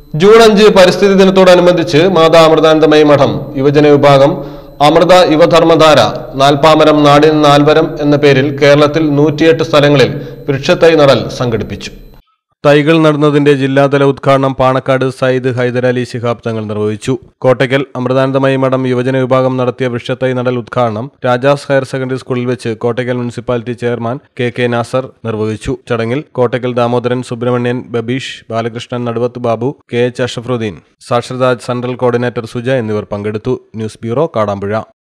June അഞ്ച് പരിസ്ഥിതി ദിനത്തോടനുബന്ധിച്ച് മാതാ അമൃതാനന്ദമയി മഠം യുവജന വിഭാഗം അമൃത യുവധർമ്മധാര നാൽപ്പാമരം നാടിന് നാൽവരം എന്ന പേരിൽ കേരളത്തിൽ നൂറ്റിയെട്ട് സ്ഥലങ്ങളിൽ വൃക്ഷത്തൈ നടൽ സംഘടിപ്പിച്ചു തൈകൾ നടുന്നതിന്റെ ജില്ലാതല ഉദ്ഘാടനം പാണക്കാട് സയ്യിദ് ഹൈദരലി ശിഹാബ് തങ്ങൾ നിർവഹിച്ചു കോട്ടയ്ക്കൽ അമൃതാനന്ദമയി മഠം യുവജന വിഭാഗം നടത്തിയ വൃക്ഷത്തൈ നടൽ ഉദ്ഘാടനം രാജാസ് ഹയർ സെക്കൻഡറി സ്കൂളിൽ വെച്ച് Kottakkal municipality chairman K K Nasar നിർവഹിച്ചു ചടങ്ങിൽ കോട്ടയ്ക്കൽ ദാമോദരൻ സുബ്രഹ്മണ്യൻ ബബീഷ് ബാലകൃഷ്ണൻ നടുവത്ത് ബാബു കെ എച്ച് അഷഫറുദ്ദീൻ സാക്ഷരതാ സെൻട്രൽ കോർഡിനേറ്റർ സുജ എന്നിവർ പങ്കെടുത്തു ന്യൂസ് ബ്യൂറോ കാടാമ്പുഴ